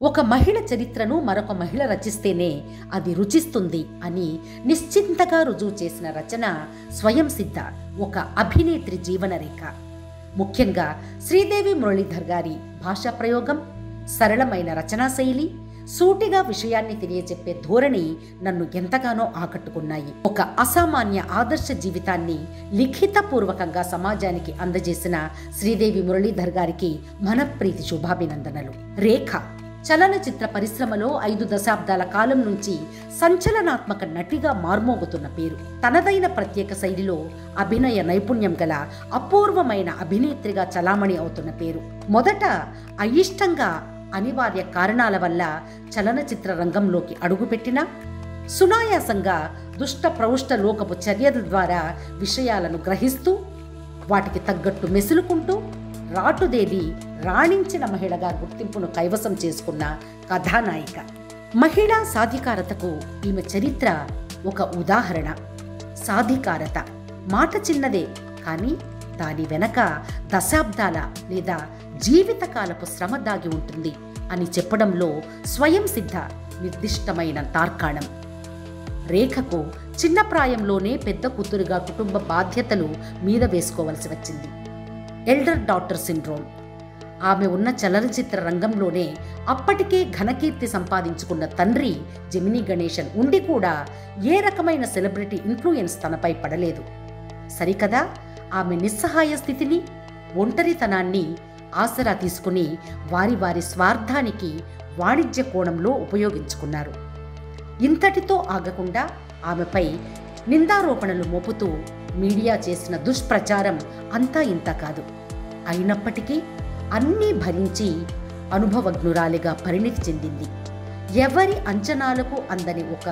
ఒక మహిళ చరిత్రను మరొక మహిళ రచిస్తేనే అది రుచిస్తుంది అని నిశ్చింతగా రుజువు చేసిన రచన స్వయం సిద్ధ ఒక అభినేత్రి జీవన రేఖ ముఖ్యంగా శ్రీదేవి మురళీధర్ గారి భాషా ప్రయోగం సరళమైన రచనా శైలి సూటిగా విషయాన్ని తెలియజెప్పే ధోరణి నన్ను ఎంతగానో ఆకట్టుకున్నాయి ఒక అసామాన్య ఆదర్శ జీవితాన్ని లిఖితపూర్వకంగా సమాజానికి అందజేసిన శ్రీదేవి మురళీధర్ గారికి మనప్రీతి శుభాభినందనలు రేఖ చలనచిత్ర పరిశ్రమలో ఐదు దశాబ్దాల కాలం నుంచి సంచలనాత్మక నటిగా మార్మోగుతున్న పేరు తనదైన ప్రత్యేక శైలిలో అభినయ నైపుణ్యం గల అపూర్వమైన అభినేత్రిగా చలామణి అవుతున్న పేరు మొదట అయిష్టంగా అనివార్య కారణాల వల్ల చలనచిత్ర రంగంలోకి అడుగుపెట్టినా సునాయాసంగా దుష్ట ప్రౌష్ట లోకపు చర్యల ద్వారా విషయాలను గ్రహిస్తూ వాటికి తగ్గట్టు మెసులుకుంటూ రాటుదేలి రాణించిన మహిళగా గుర్తింపును కైవసం చేసుకున్న కథానాయిక మహిళా సాధికారతకు ఈమె చరిత్ర ఒక ఉదాహరణ సాధికారత మాట చిన్నదే కానీ దాని వెనక దశాబ్దాల లేదా జీవితకాలపు శ్రమ దాగి ఉంటుంది అని చెప్పడంలో స్వయం సిద్ధ నిర్దిష్టమైన తార్కాణం రేఖకు చిన్న ప్రాయంలోనే పెద్ద కూతురుగా కుటుంబ బాధ్యతలు మీద వేసుకోవలసి వచ్చింది ఎల్డర్ డాటర్ సిండ్రోమ్ ఆమె ఉన్న చలనచిత్ర రంగంలోనే అప్పటికే ఘనకీర్తి సంపాదించుకున్న తండ్రి జమినీ గణేశన్ ఉండి కూడా ఏ రకమైన సెలబ్రిటీ ఇన్ఫ్లుయెన్స్ తనపై పడలేదు సరికదా ఆమె నిస్సహాయ స్థితిని ఒంటరితనాన్ని ఆసరా తీసుకుని వారి వారి స్వార్థానికి వాణిజ్య కోణంలో ఉపయోగించుకున్నారు ఇంతటితో ఆగకుండా ఆమెపై నిందారోపణలు మోపుతూ మీడియా చేసిన దుష్ప్రచారం అంతా ఇంత కాదు అయినప్పటికీ అన్నీ భరించి అనుభవజ్ఞురాలిగా పరిణితి చెందింది ఎవరి అంచనాలకు అందని ఒక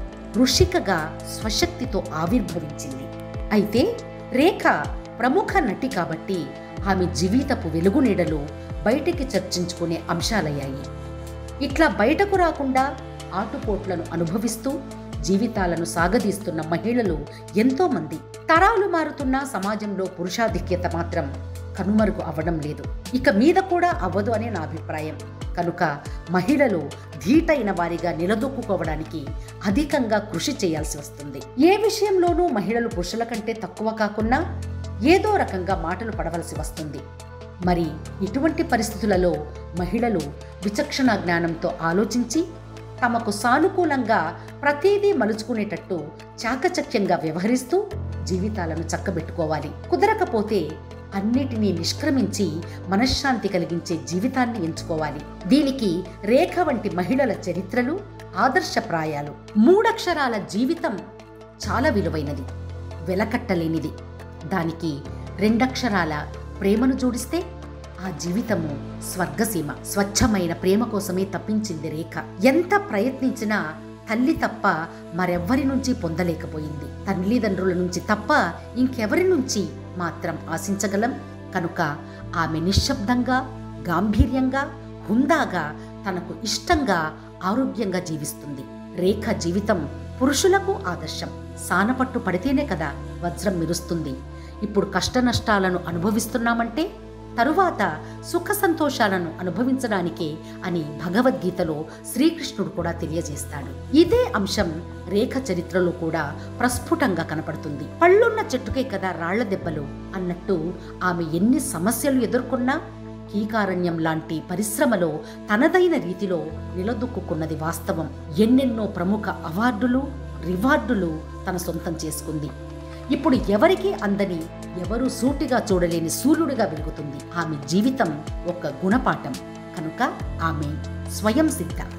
ఋషికగా స్వశక్తితో ఆవిర్భవించింది అయితే రేఖ ప్రముఖ నటి కాబట్టి ఆమె జీవితపు వెలుగు నీడలు బయటికి చర్చించుకునే అంశాలయ్యాయి ఇట్లా బయటకు రాకుండా ఆటుపోట్లను అనుభవిస్తూ జీవితాలను సాగదీస్తున్న మహిళలు ఎంతో మంది తరాలు మారుతున్న సమాజంలో పురుషాధిక్యత మాత్రం కనుమరుగు అవ్వడం లేదు ఇక మీద కూడా అవ్వదు అనే నా అభిప్రాయం కనుక మహిళలు ధీటైన వారిగా నిలదొక్కుకోవడానికి అధికంగా కృషి చేయాల్సి వస్తుంది ఏ విషయంలోనూ మహిళలు పురుషుల కంటే తక్కువ కాకున్నా ఏదో రకంగా మాటలు పడవలసి వస్తుంది మరి ఇటువంటి పరిస్థితులలో మహిళలు విచక్షణ జ్ఞానంతో ఆలోచించి తమకు సానుకూలంగా ప్రతిదీ మలుచుకునేటట్టు చాకచక్యంగా వ్యవహరిస్తూ జీవితాలను చక్కబెట్టుకోవాలి కుదరకపోతే అన్నిటినీ నిష్క్రమించి మనశ్శాంతి కలిగించే జీవితాన్ని ఎంచుకోవాలి దీనికి రేఖ వంటి మహిళల చరిత్రలు ఆదర్శప్రాయాలు మూడక్షరాల జీవితం చాలా విలువైనది వెలకట్టలేనిది దానికి రెండక్షరాల ప్రేమను జోడిస్తే ఆ జీవితము స్వర్గసీమ స్వచ్ఛమైన ప్రేమ కోసమే తప్పించింది రేఖ ఎంత ప్రయత్నించినా తల్లి తప్ప మరెవ్వరి నుంచి పొందలేకపోయింది తల్లిదండ్రుల నుంచి తప్ప ఇంకెవరి నుంచి మాత్రం ఆశించగలం కనుక ఆమె నిశ్శబ్దంగా గాంభీర్యంగా హుందాగా తనకు ఇష్టంగా ఆరోగ్యంగా జీవిస్తుంది రేఖ జీవితం పురుషులకు ఆదర్శం సానపట్టు పడితేనే కదా వజ్రం మెరుస్తుంది ఇప్పుడు కష్టనష్టాలను అనుభవిస్తున్నామంటే తరువాత సుఖ సంతోషాలను అనుభవించడానికే అని భగవద్గీతలో శ్రీకృష్ణుడు కూడా తెలియజేస్తాడు ఇదే అంశం రేఖ చరిత్రలో కూడా ప్రస్ఫుటంగా కనపడుతుంది పళ్ళున్న చెట్టుకే కదా రాళ్ల దెబ్బలు అన్నట్టు ఆమె ఎన్ని సమస్యలు ఎదుర్కొన్నా కీకారణ్యం లాంటి పరిశ్రమలో తనదైన రీతిలో నిలదొక్కున్నది వాస్తవం ఎన్నెన్నో ప్రముఖ అవార్డులు రివార్డులు తన సొంతం చేసుకుంది ఇప్పుడు ఎవరికీ అందని ఎవరు సూటిగా చూడలేని సూర్యుడిగా వెలుగుతుంది ఆమె జీవితం ఒక గుణపాఠం కనుక ఆమె స్వయం సిద్ధ